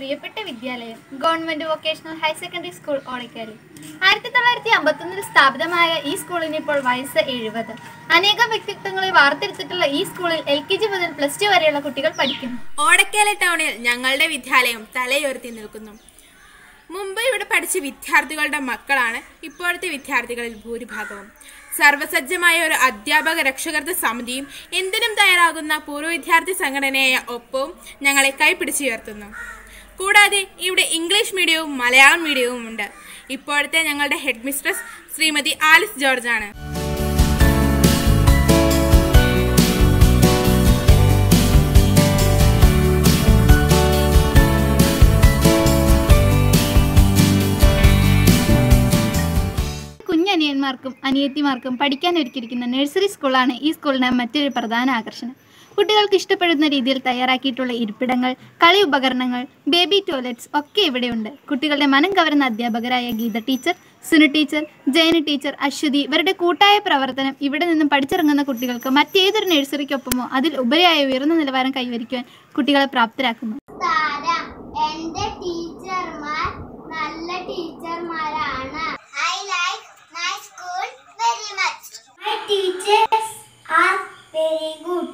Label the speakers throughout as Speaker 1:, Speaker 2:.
Speaker 1: പ്രിയപ്പെട്ട വിദ്യാലയം government vocational higher secondary school Odakkali ആയിരത്തി തൊള്ളായിരത്തി അമ്പത്തൊന്നിൽ സ്ഥാപിതമായ ഈ സ്കൂളിന് ഇപ്പോൾ വയസ്സ് എഴുപത് അനേകം വ്യക്തിത്വങ്ങളെ വാർത്തെടുത്തിട്ടുള്ള ഈ സ്കൂളിൽ എൽ കെ ജി മുതൽ പ്ലസ് ടു വരെയുള്ള കുട്ടികൾ പഠിക്കുന്നു
Speaker 2: ഓടക്കേല ടൗണിൽ ഞങ്ങളുടെ വിദ്യാലയം തലയുയർത്തി നിൽക്കുന്നു മുമ്പ് ഇവിടെ പഠിച്ച വിദ്യാർത്ഥികളുടെ മക്കളാണ് ഇപ്പോഴത്തെ വിദ്യാർത്ഥികളിൽ ഭൂരിഭാഗവും സർവസജ്ജമായ ഒരു അധ്യാപക രക്ഷകർത്ത സമിതിയും എന്തിനും തയ്യാറാകുന്ന പൂർവ്വ വിദ്യാർത്ഥി സംഘടനയായ ഒപ്പവും ഞങ്ങളെ കൈപിടിച്ചുയർത്തുന്നു കൂടാതെ ഇവിടെ ഇംഗ്ലീഷ് മീഡിയവും മലയാളം മീഡിയവും ഉണ്ട് ഇപ്പോഴത്തെ ഞങ്ങളുടെ head mistress Shrimati Alice George ആണ്
Speaker 1: കുഞ്ഞനിയന്മാർക്കും അനിയത്തിമാർക്കും പഠിക്കാൻ ഒരുക്കിയിരിക്കുന്ന നഴ്സറി സ്കൂളാണ് ഈ സ്കൂളിന്റെ മറ്റൊരു പ്രധാന ആകർഷണം കുട്ടികൾക്ക് ഇഷ്ടപ്പെടുന്ന രീതിയിൽ തയ്യാറാക്കിയിട്ടുള്ള ഇരിപ്പിടങ്ങൾ കളി ഉപകരണങ്ങൾ ബേബി ടോയ്ലറ്റ്സ് ഒക്കെ ഇവിടെയുണ്ട് കുട്ടികളുടെ മനം കവരുന്ന അധ്യാപകരായ Geetha teacher Sunu teacher Jayana teacher Aswathy ഇവരുടെ കൂട്ടായ പ്രവർത്തനം ഇവിടെ നിന്നും പഠിച്ചിറങ്ങുന്ന കുട്ടികൾക്ക് മറ്റേതൊരു നഴ്സറിക്കൊപ്പമോ അതിൽ ഉപരിയായ ഉയർന്ന നിലവാരം കൈവരിക്കുവാൻ കുട്ടികളെ പ്രാപ്തരാക്കുന്നു
Speaker 3: നമസ്കാരം എന്റെ ടീച്ചർമാർ നല്ല ടീച്ചർമാരാണ് I like my school very much my teachers are very good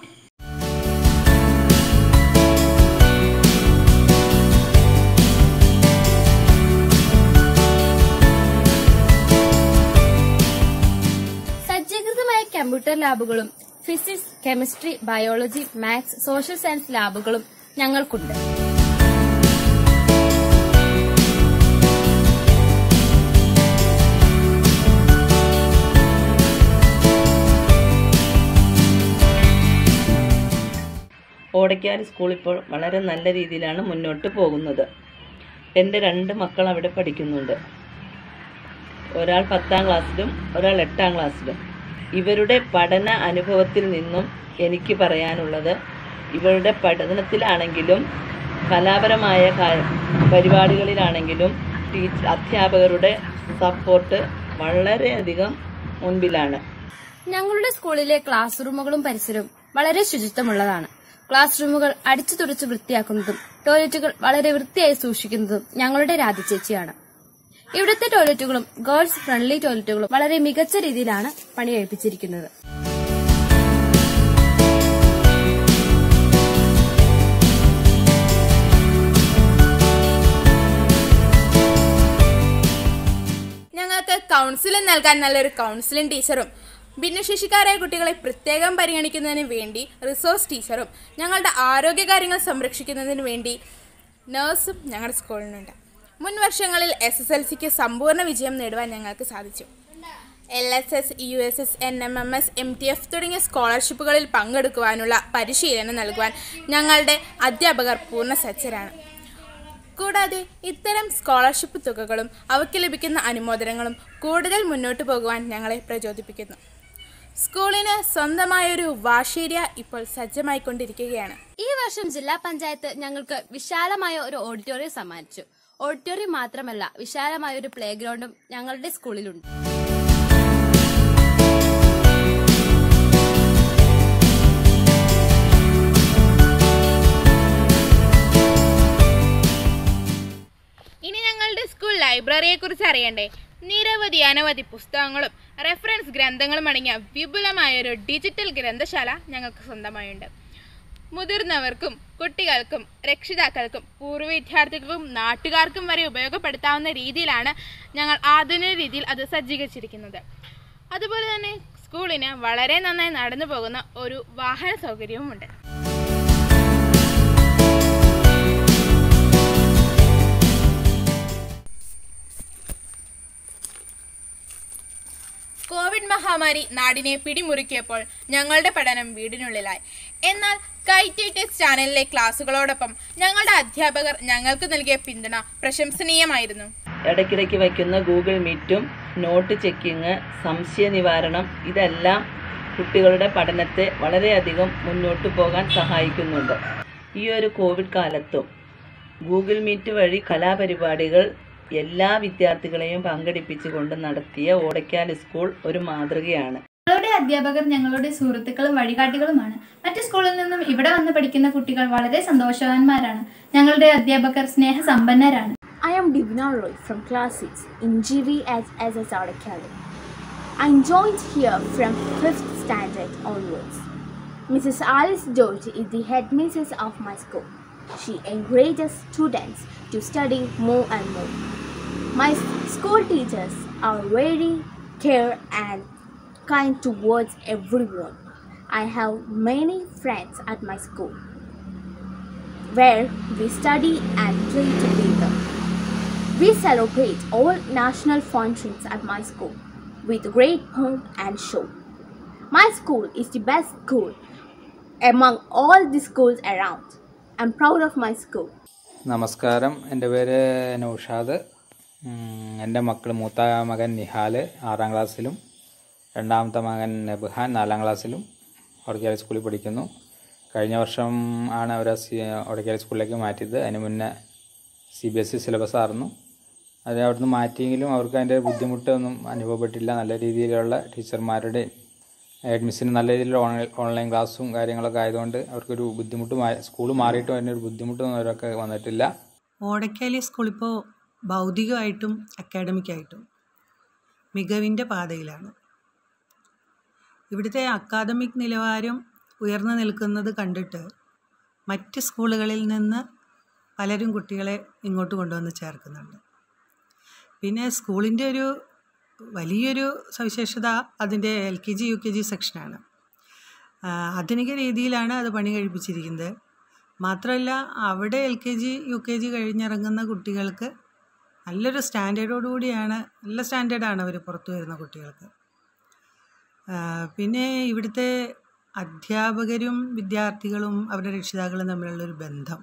Speaker 4: സജ്ജീകൃതമായ കമ്പ്യൂട്ടർ ലാബുകളും physics chemistry biology maths social science ലാബുകളും ഞങ്ങൾക്കുണ്ട്
Speaker 5: ഓടയ്ക്കാൽ സ്കൂൾ ഇപ്പോൾ വളരെ നല്ല രീതിയിലാണ് മുന്നോട്ട് പോകുന്നത് എൻ്റെ രണ്ട് മക്കൾ അവിടെ പഠിക്കുന്നുണ്ട് ഒരാൾ പത്താം ക്ലാസ്സിലും ഒരാൾ എട്ടാം ക്ലാസ്സിലും ഇവരുടെ പഠന അനുഭവത്തിൽ നിന്നും എനിക്ക് പറയാനുള്ളത് ഇവരുടെ പഠനത്തിലാണെങ്കിലും കലാപരമായ കാ- പരിപാടികളിലാണെങ്കിലും ടീച്ചർ അധ്യാപകരുടെ സപ്പോർട്ട് വളരെയധികം മുൻപിലാണ്
Speaker 4: ഞങ്ങളുടെ സ്കൂളിലെ ക്ലാസ് റൂമുകളും പരിസരവും വളരെ ശുചിത്വമുള്ളതാണ് ക്ലാസ് റൂമുകൾ അടിച്ചു തുടച്ച് വൃത്തിയാക്കുന്നതും ടോയ്ലറ്റുകൾ വളരെ വൃത്തിയായി സൂക്ഷിക്കുന്നതും ഞങ്ങളുടെ രാധചേച്ചിയാണ് ഇവിടുത്തെ ടോയ്ലറ്റുകളും ഗേൾസ് ഫ്രണ്ട്ലി ടോയ്ലറ്റുകളും വളരെ മികച്ച രീതിയിലാണ് പണി കഴിപ്പിച്ചിരിക്കുന്നത്
Speaker 2: ഞങ്ങൾക്ക് കൗൺസിലിംഗ് നൽകാൻ നല്ലൊരു കൗൺസിലിംഗ് ടീച്ചറും ഭിന്നശേഷിക്കാരായ കുട്ടികളെ പ്രത്യേകം പരിഗണിക്കുന്നതിന് വേണ്ടി റിസോഴ്സ് ടീച്ചറും ഞങ്ങളുടെ ആരോഗ്യകാര്യങ്ങൾ സംരക്ഷിക്കുന്നതിന് വേണ്ടി നഴ്സും ഞങ്ങളുടെ സ്കൂളിനുണ്ട് മുൻ വർഷങ്ങളിൽ എസ് എസ് എൽ സിക്ക് സമ്പൂർണ്ണ വിജയം നേടുവാൻ ഞങ്ങൾക്ക് സാധിച്ചു L S S U S S N M M S M T F തുടങ്ങിയ സ്കോളർഷിപ്പുകളിൽ പങ്കെടുക്കുവാനുള്ള പരിശീലനം നൽകുവാൻ ഞങ്ങളുടെ അധ്യാപകർ പൂർണ്ണ സജ്ജരാണ് കൂടാതെ ഇത്തരം സ്കോളർഷിപ്പ് തുകകളും അവയ്ക്ക് ലഭിക്കുന്ന അനുമോദനങ്ങളും കൂടുതൽ മുന്നോട്ട് പോകുവാൻ ഞങ്ങളെ പ്രചോദിപ്പിക്കുന്നു സ്കൂളിന് സ്വന്തമായൊരു വാഷേരിയ ഇപ്പോൾ സജ്ജമായിക്കൊണ്ടിരിക്കുകയാണ്
Speaker 4: ഈ വർഷം ജില്ലാ പഞ്ചായത്ത് ഞങ്ങൾക്ക് വിശാലമായ ഒരു ഓഡിറ്റോറിയം സമ്മാനിച്ചു ഓഡിറ്റോറിയം മാത്രമല്ല വിശാലമായ ഒരു പ്ലേ ഗ്രൗണ്ടും ഞങ്ങളുടെ സ്കൂളിലുണ്ട്
Speaker 2: ഇനി ഞങ്ങളുടെ സ്കൂൾ ലൈബ്രറിയെ കുറിച്ച് അറിയണ്ടേ നിരവധി അനവധി പുസ്തകങ്ങളും റെഫറൻസ് ഗ്രന്ഥങ്ങളും അടങ്ങിയ വിപുലമായ ഒരു ഡിജിറ്റൽ ഗ്രന്ഥശാല ഞങ്ങൾക്ക് സ്വന്തമായുണ്ട് മുതിർന്നവർക്കും കുട്ടികൾക്കും രക്ഷിതാക്കൾക്കും പൂർവ്വ വിദ്യാർത്ഥികൾക്കും നാട്ടുകാർക്കും വരെ ഉപയോഗപ്പെടുത്താവുന്ന രീതിയിലാണ് ഞങ്ങൾ ആധുനിക രീതിയിൽ അത് സജ്ജീകരിച്ചിരിക്കുന്നത് അതുപോലെ തന്നെ സ്കൂളിന് വളരെ നന്നായി നടന്നു പോകുന്ന ഒരു വാഹന സൗകര്യവുമുണ്ട് കോവിഡ് മഹാമാരി നാടിനെ പിടിമുറുക്കിയപ്പോൾ ഞങ്ങളുടെ പഠനം വീടിനുള്ളിലായി എന്നാൽ കൈറ്റി ടെക്സ് ചാനലിലെ ക്ലാസ്സുകളോടൊപ്പം ഞങ്ങളുടെ അധ്യാപകർ ഞങ്ങൾക്ക് നൽകിയ പിന്തുണ പ്രശംസനീയമായിരുന്നു
Speaker 5: ഇടയ്ക്കിടയ്ക്ക് വയ്ക്കുന്ന ഗൂഗിൾ മീറ്റും നോട്ട് ചെക്കിങ് സംശയ നിവാരണം ഇതെല്ലാം കുട്ടികളുടെ പഠനത്തെ വളരെയധികം മുന്നോട്ട് പോകാൻ സഹായിക്കുന്നുണ്ട് ഈ ഒരു കോവിഡ് കാലത്തും ഗൂഗിൾ മീറ്റ് വഴി കലാപരിപാടികൾ എല്ലാ വിദ്യാർത്ഥികളെയും പങ്കെടുപ്പിച്ചുകൊണ്ട് നടത്തിയ ഓടയ്ക്കാൽ സ്കൂൾ ഒരു മാതൃകയാണ്
Speaker 1: ഞങ്ങളുടെ അധ്യാപകർ ഞങ്ങളുടെ സുഹൃത്തുക്കളും വഴികാട്ടികളുമാണ് മറ്റു സ്കൂളിൽ നിന്നും ഇവിടെ വന്ന് പഠിക്കുന്ന കുട്ടികൾ വളരെ സന്തോഷവാന്മാരാണ് ഞങ്ങളുടെ അധ്യാപകർ സ്നേഹസമ്പന്നരാണ്
Speaker 6: I am Divina Roy from Class 6 in GVS SSR Academy. I joined here from 5th standard onwards. Mrs. Alice George is the headmistress of my school. She encourages students to study more and more. My school teachers are very care and kind towards everyone. I have many friends at my school where we study and play together. We celebrate all national functions at my school with great pomp and show. My school is the best school among all the schools around. I'm proud of my school.
Speaker 7: നമസ്കാരം എൻ്റെ പേര് നൗഷാദ് ഉം, എൻ്റെ മക്കൾ മൂത്ത മകൻ നിഹാൽ ആറാം ക്ലാസ്സിലും രണ്ടാമത്തെ മകൻ നബ്ഹാൻ നാലാം ക്ലാസ്സിലും ഒടക്കാലി സ്കൂളിൽ പഠിക്കുന്നു കഴിഞ്ഞ വർഷം ആണ് അവരെ സി ഒടക്കാലി സ്കൂളിലേക്ക് മാറ്റിയത് അതിന് മുന്നേ C B S E syllabus ആയിരുന്നു അത് അവിടുന്ന് മാറ്റിയെങ്കിലും അവർക്ക് അതിൻ്റെ ബുദ്ധിമുട്ടൊന്നും അനുഭവപ്പെട്ടില്ല നല്ല രീതിയിലുള്ള ടീച്ചർമാരുടെയും അഡ്മിഷന് നല്ല രീതിയിലുള്ള ഓൺലൈൻ ഓൺലൈൻ ക്ലാസ്സും കാര്യങ്ങളൊക്കെ ആയതുകൊണ്ട് അവർക്കൊരു ബുദ്ധിമുട്ട് സ്കൂൾ മാറിയിട്ടും അതിനൊരു ബുദ്ധിമുട്ടൊന്നും അവരൊക്കെ വന്നിട്ടില്ല
Speaker 8: ഓടക്കാലി സ്കൂൾ ഇപ്പോൾ ഭൗതികമായിട്ടും അക്കാഡമിക്കായിട്ടും മികവിൻ്റെ പാതയിലാണ് ഇവിടുത്തെ അക്കാദമിക് നിലവാരം ഉയർന്നു നിൽക്കുന്നത് കണ്ടിട്ട് മറ്റ് സ്കൂളുകളിൽ നിന്ന് പലരും കുട്ടികളെ ഇങ്ങോട്ട് കൊണ്ടുവന്ന് ചേർക്കുന്നുണ്ട് പിന്നെ സ്കൂളിൻ്റെ ഒരു വലിയൊരു സവിശേഷത അതിൻ്റെ L K G U K G സെക്ഷനാണ് ആ, ആധുനിക രീതിയിലാണ് അത് പണി കഴിപ്പിച്ചിരിക്കുന്നത് മാത്രമല്ല അവിടെ L K G U K G കഴിഞ്ഞിറങ്ങുന്ന കുട്ടികൾക്ക് നല്ലൊരു സ്റ്റാൻഡേർഡോടുകൂടിയാണ് നല്ല സ്റ്റാൻഡേർഡാണ് അവർ പുറത്തു വരുന്ന കുട്ടികൾക്ക് ആ, പിന്നെ ഇവിടുത്തെ അധ്യാപകരും വിദ്യാർത്ഥികളും അവരുടെ രക്ഷിതാക്കളും തമ്മിലുള്ളൊരു ബന്ധം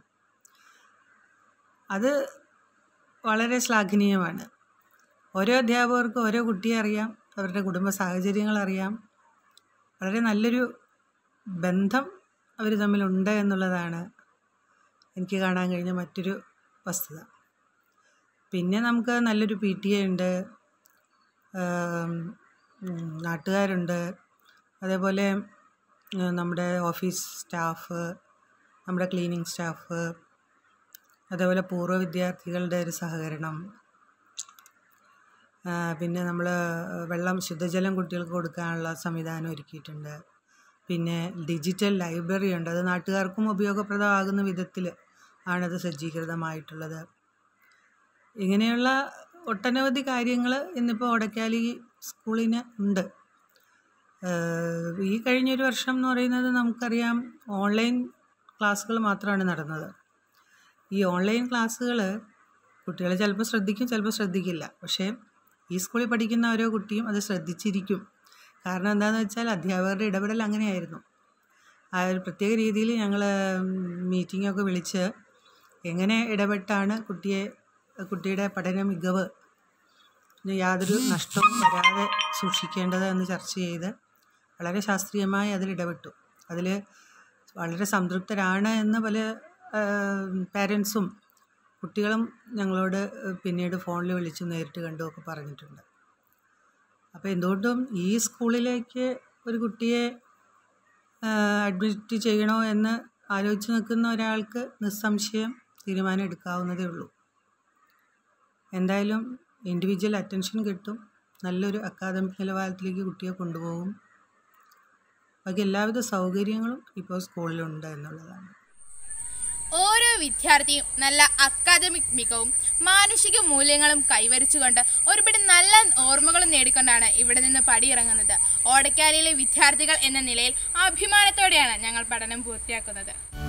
Speaker 8: അത് വളരെ ശ്ലാഘനീയമാണ് ഓരോ അധ്യാപകർക്കും ഓരോ കുട്ടിയെ അറിയാം അവരുടെ കുടുംബ സാഹചര്യങ്ങൾ അറിയാം വളരെ നല്ലൊരു ബന്ധം അവർ തമ്മിലുണ്ട് എന്നുള്ളതാണ് എനിക്ക് കാണാൻ കഴിഞ്ഞ മറ്റൊരു വസ്തുത പിന്നെ നമുക്ക് നല്ലൊരു പി ടി എ ഉണ്ട് ആം, ഉം, നാട്ടുകാരുണ്ട് അതേപോലെ ഉം, നമ്മുടെ ഓഫീസ് സ്റ്റാഫ് നമ്മുടെ ക്ലീനിങ് സ്റ്റാഫ് അതേപോലെ പൂർവ്വ വിദ്യാർത്ഥികളുടെ ഒരു സഹകരണം ആ, പിന്നെ നമ്മൾ വെള്ളം ശുദ്ധജലം കുട്ടികൾക്ക് കൊടുക്കാനുള്ള സംവിധാനം ഒരുക്കിയിട്ടുണ്ട് പിന്നെ ഡിജിറ്റൽ ലൈബ്രറി ഉണ്ട് അത് നാട്ടുകാർക്കും ഉപയോഗപ്രദമാകുന്ന വിധത്തിൽ ആണത് സജ്ജീകൃതമായിട്ടുള്ളത് ഇങ്ങനെയുള്ള ഒട്ടനവധി കാര്യങ്ങൾ ഇന്നിപ്പോൾ ഒടക്കാലി സ്കൂളിന് ഉണ്ട് ഏഹ് ഈ കഴിഞ്ഞൊരു വർഷം എന്ന് പറയുന്നത് നമുക്കറിയാം ഓൺലൈൻ ക്ലാസ്സുകൾ മാത്രമാണ് നടന്നത് ഈ ഓൺലൈൻ ക്ലാസ്സുകൾ കുട്ടികൾ ചിലപ്പോൾ ശ്രദ്ധിക്കും ചിലപ്പോൾ ശ്രദ്ധിക്കില്ല പക്ഷേ ഈ സ്കൂളിൽ പഠിക്കുന്ന ഓരോ കുട്ടിയും അത് ശ്രദ്ധിച്ചിരിക്കും കാരണം എന്താണെന്ന് വെച്ചാൽ അധ്യാപകരുടെ ഇടപെടൽ അങ്ങനെയായിരുന്നു ആ ഒരു പ്രത്യേക രീതിയിൽ ഞങ്ങൾ മീറ്റിങ്ങൊക്കെ വിളിച്ച് എങ്ങനെ ഇടപെട്ടാണ് കുട്ടിയെ കുട്ടിയുടെ പഠന മികവ് ന് യാതൊരു നഷ്ടവും വരാതെ സൂക്ഷിക്കേണ്ടത് എന്ന് ചർച്ച ചെയ്ത് വളരെ ശാസ്ത്രീയമായി അതിൽ ഇടപെട്ടു അതിൽ വളരെ സംതൃപ്തരാണ് എന്ന് പല പാരൻസും കുട്ടികളും ഞങ്ങളോട് പിന്നീട് ഫോണിൽ വിളിച്ചു നേരിട്ട് കണ്ടുമൊക്കെ പറഞ്ഞിട്ടുണ്ട് അപ്പോൾ എന്തുകൊണ്ടും ഈ സ്കൂളിലേക്ക് ഒരു കുട്ടിയെ അഡ്മിറ്റ് ചെയ്യണോ എന്ന് ആലോചിച്ച് നിൽക്കുന്ന ഒരാൾക്ക് നിസ്സംശയം തീരുമാനം എടുക്കാവുന്നതേ ഉള്ളൂ എന്തായാലും ഇൻഡിവിജ്വൽ അറ്റൻഷൻ കിട്ടും നല്ലൊരു അക്കാദമിക് നിലവാരത്തിലേക്ക് കുട്ടിയെ കൊണ്ടുപോകും ബാക്കി എല്ലാവിധ സൗകര്യങ്ങളും ഇപ്പോൾ സ്കൂളിലുണ്ട് എന്നുള്ളതാണ്
Speaker 2: ഓരോ വിദ്യാർത്ഥിയും നല്ല അക്കാദമിക് മികവും മാനുഷിക മൂല്യങ്ങളും കൈവരിച്ചുകൊണ്ട് ഒരുപിടി നല്ല ഓർമ്മകളും നേടിക്കൊണ്ടാണ് ഇവിടെ നിന്ന് പടിയിറങ്ങുന്നത് ഓടക്കാലിയിലെ വിദ്യാർത്ഥികൾ എന്ന നിലയിൽ അഭിമാനത്തോടെയാണ് ഞങ്ങൾ പഠനം പൂർത്തിയാക്കുന്നത്